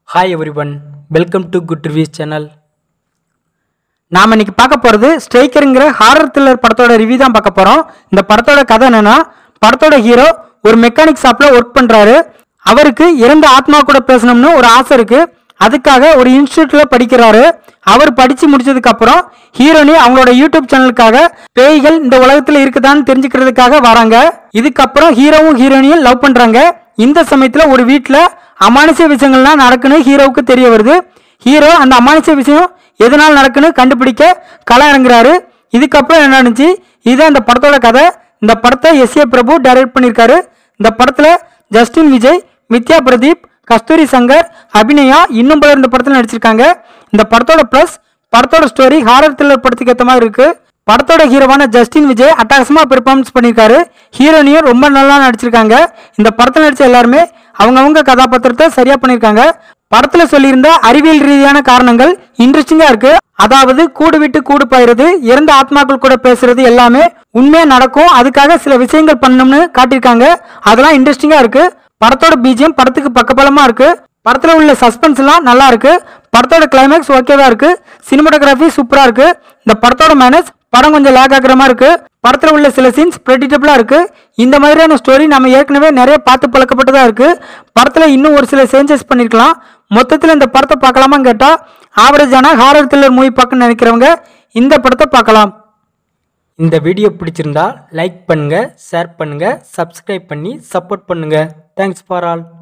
hi everyone welcome to good reviews channel நாம் இன்னைக்கு பார்க்க போகிறது ஸ்ட்ரைக்கருங்கிற ஹாரர் த்ரில்லர் படத்தோட ரிவ்யூ தான் பார்க்க போகிறோம் இந்த படத்தோட கதை என்னன்னா படத்தோட ஹீரோ ஒரு மெக்கானிக் ஷாப்பில் ஒர்க் பண்ணுறாரு அவருக்கு இறந்த ஆத்மா கூட பேசணும்னு ஒரு ஆசை இருக்கு அதுக்காக ஒரு இன்ஸ்டியூட்ல படிக்கிறாரு அவர் படிச்சு முடிச்சதுக்கு அப்புறம் ஹீரோனி அவங்களோட யூடியூப் சேனலுக்காக பேய்கள் இந்த உலகத்துல இருக்குதான்னு தெரிஞ்சுக்கிறதுக்காக வராங்க இதுக்கப்புறம் ஹீரோவும் ஹீரோனியும் லவ் பண்றாங்க இந்த சமயத்துல ஒரு வீட்ல அமானுஷ்ய விஷயங்கள்லாம் நடக்குன்னு ஹீரோவுக்கு தெரிய வருது ஹீரோ அந்த அமானுஷ்ய விஷயம் எதனால் நடக்குன்னு கண்டுபிடிக்க களம் இறங்குறாரு இதுக்கப்புறம் என்ன நடந்துச்சு இதுதான் இந்த படத்தோட கதை இந்த படத்தை எஸ் ஏ பிரபு டைரக்ட் பண்ணியிருக்காரு இந்த படத்துல ஜஸ்டின் விஜய் வித்யா பிரதீப் கஸ்தூரி சங்கர் அபிநயா இன்னும் பலர் இந்த படத்தில் நடிச்சிருக்காங்க இந்த படத்தோட ப்ளஸ் படத்தோட ஸ்டோரி ஹாரர் த்ரில்லர் படத்துக்கு ஏற்ற மாதிரி இருக்கு படத்தோட ஹீரோவான ஜஸ்டின் விஜய் அட்டகாசமா பெர்ஃபார்மன்ஸ் பண்ணியிருக்காரு ஹீரோனியும் ரொம்ப நல்லா நடிச்சிருக்காங்க இந்த படத்தில் நடிச்ச எல்லாருமே அவங்கவங்க கதாபாத்திரத்தை சரியா பண்ணியிருக்காங்க படத்துல சொல்லியிருந்த அறிவியல் ரீதியான காரணங்கள் இன்ட்ரெஸ்டிங்கா இருக்கு அதாவது கூடு விட்டு கூடு பாயிருது இறந்த ஆத்மாக்கள் கூட பேசுறது எல்லாமே உண்மையா நடக்கும் அதுக்காக சில விஷயங்கள் பண்ணணும்னு காட்டியிருக்காங்க அதெல்லாம் இன்ட்ரெஸ்டிங்கா இருக்கு படத்தோட பிஜிஎம் படத்துக்கு பக்கபலமா இருக்கு படத்துல உள்ள சஸ்பென்ஸ் எல்லாம் நல்லா இருக்கு படத்தோட கிளைமேக்ஸ் ஓகேவா இருக்கு சினிமாட்டோகிராஃபி சூப்பரா இருக்கு இந்த படத்தோட மேனேஜ் படம் கொஞ்சம் லேக் ஆகுற மாதிரி இருக்கு படத்துல உள்ள சில சீன்ஸ் ப்ரெடிட்டபிளா இருக்கு இந்த மாதிரியான ஸ்டோரி நம்ம ஏற்கனவே நிறைய பார்த்து பழக்கப்பட்டதா இருக்கு படத்துல இன்னும் ஒரு சில சேஞ்சஸ் பண்ணிருக்கலாம் மொத்தத்தில் இந்த படத்தை பார்க்கலாமான்னு கேட்டா ஆவரேஜான ஹாரர் த்ரில்லர் மூவி பார்க்கணும்னு நினைக்கிறவங்க இந்த படத்தை பார்க்கலாம் இந்த வீடியோ பிடிச்சிருந்தா லைக் பண்ணுங்க ஷேர் பண்ணுங்க சப்ஸ்கிரைப் பண்ணி சப்போர்ட் பண்ணுங்க தேங்க்ஸ் ஃபார் ஆல்